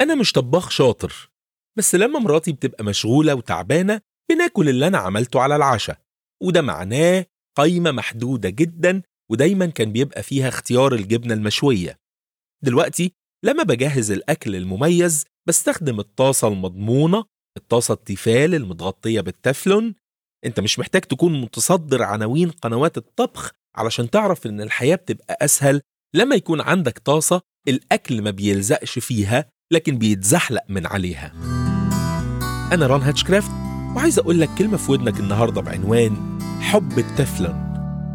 أنا مش طباخ شاطر بس لما مراتي بتبقى مشغولة وتعبانة بناكل اللي أنا عملته على العشاء وده معناه قايمة محدودة جدا ودايما كان بيبقى فيها اختيار الجبنة المشوية دلوقتي لما بجهز الأكل المميز بستخدم الطاسة المضمونة الطاسة التيفال المتغطية بالتeflon انت مش محتاج تكون متصدر عناوين قنوات الطبخ علشان تعرف ان الحياة بتبقى أسهل لما يكون عندك طاسة الأكل ما بيلزقش فيها لكن بيتزحلق من عليها أنا ران هاتشكرافت وعايز أقول لك كلمة في ودنك النهاردة بعنوان حب التفلون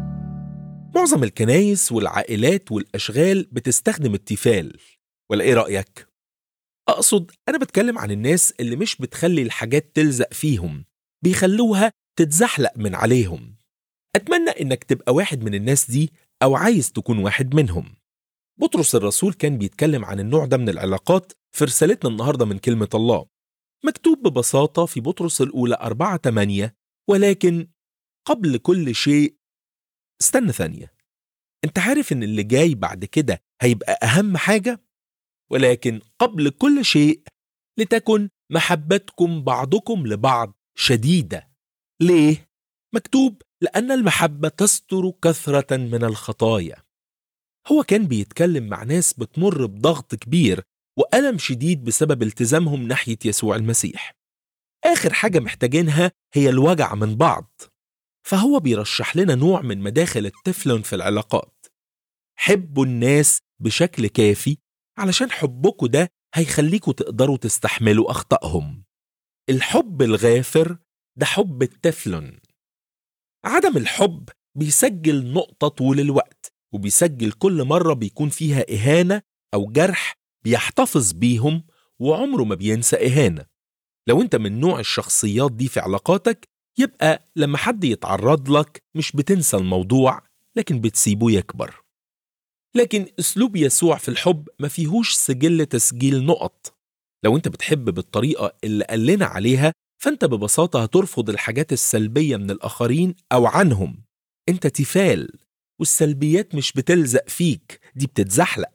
معظم الكنايس والعائلات والأشغال بتستخدم التيفال ولا إيه رأيك؟ أقصد أنا بتكلم عن الناس اللي مش بتخلي الحاجات تلزق فيهم بيخلوها تتزحلق من عليهم أتمنى إنك تبقى واحد من الناس دي أو عايز تكون واحد منهم بطرس الرسول كان بيتكلم عن النوع ده من العلاقات في رسالتنا النهاردة من كلمة الله مكتوب ببساطة في بطرس الأولى 4 8 ولكن قبل كل شيء استنى ثانية انت عارف ان اللي جاي بعد كده هيبقى أهم حاجة ولكن قبل كل شيء لتكن محبتكم بعضكم لبعض شديدة ليه؟ مكتوب لأن المحبة تستر كثرة من الخطايا هو كان بيتكلم مع ناس بتمر بضغط كبير وألم شديد بسبب التزامهم ناحية يسوع المسيح آخر حاجة محتاجينها هي الوجع من بعض فهو بيرشح لنا نوع من مداخل التفلون في العلاقات حبوا الناس بشكل كافي علشان حبكوا ده هيخليكوا تقدروا تستحملوا أخطائهم الحب الغافر ده حب التفلون عدم الحب بيسجل نقطة طول الوقت وبيسجل كل مرة بيكون فيها إهانة أو جرح بيحتفظ بيهم وعمره ما بينسى إهانة لو أنت من نوع الشخصيات دي في علاقاتك يبقى لما حد يتعرض لك مش بتنسى الموضوع لكن بتسيبه يكبر لكن أسلوب يسوع في الحب ما فيهوش سجل تسجيل نقط لو أنت بتحب بالطريقة اللي قال لنا عليها فأنت ببساطة هترفض الحاجات السلبية من الآخرين أو عنهم أنت تفال والسلبيات مش بتلزق فيك دي بتتزحلق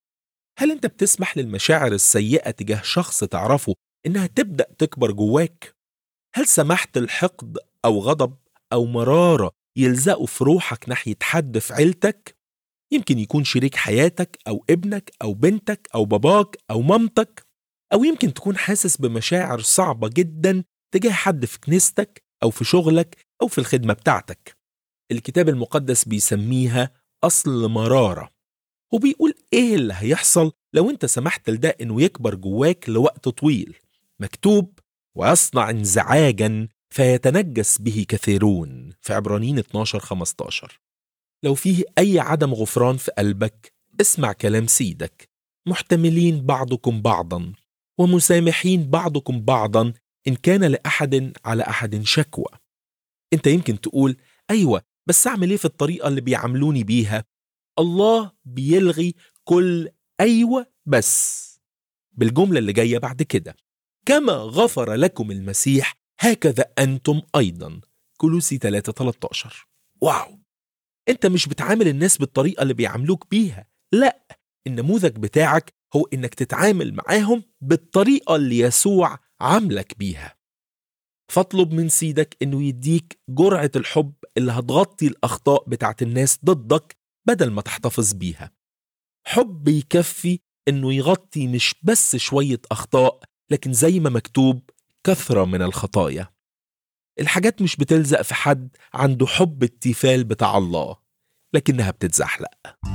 هل أنت بتسمح للمشاعر السيئة تجاه شخص تعرفه إنها تبدأ تكبر جواك؟ هل سمحت الحقد أو غضب أو مرارة يلزقوا في روحك ناحية حد في عيلتك؟ يمكن يكون شريك حياتك أو ابنك أو بنتك أو باباك أو مامتك أو يمكن تكون حاسس بمشاعر صعبة جدا تجاه حد في كنيستك أو في شغلك أو في الخدمة بتاعتك الكتاب المقدس بيسميها أصل مرارة وبيقول إيه اللي هيحصل لو أنت سمحت لده إنه يكبر جواك لوقت طويل مكتوب ويصنع انزعاجا فيتنجس به كثيرون في عبرانيين 12 15 لو فيه أي عدم غفران في قلبك اسمع كلام سيدك محتملين بعضكم بعضا ومسامحين بعضكم بعضا إن كان لأحد على أحد شكوى أنت يمكن تقول أيوة بس أعمل إيه في الطريقة اللي بيعاملوني بيها الله بيلغي كل أيوة بس بالجملة اللي جاية بعد كده كما غفر لكم المسيح هكذا أنتم أيضا كلوسي 3 13 واو أنت مش بتعامل الناس بالطريقة اللي بيعاملوك بيها لا النموذج بتاعك هو إنك تتعامل معاهم بالطريقة اللي يسوع عاملك بيها فاطلب من سيدك إنه يديك جرعة الحب اللي هتغطي الأخطاء بتاعت الناس ضدك بدل ما تحتفظ بيها حب يكفي إنه يغطي مش بس شوية أخطاء لكن زي ما مكتوب كثرة من الخطايا الحاجات مش بتلزق في حد عنده حب التيفال بتاع الله لكنها بتتزحلق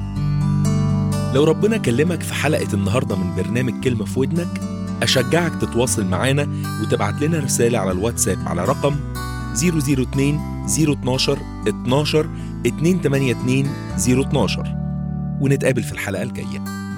لو ربنا كلمك في حلقة النهاردة من برنامج كلمة في ودنك أشجعك تتواصل معانا وتبعت لنا رسالة على الواتساب على رقم 002 012 12 282 012 ونتقابل في الحلقة الجاية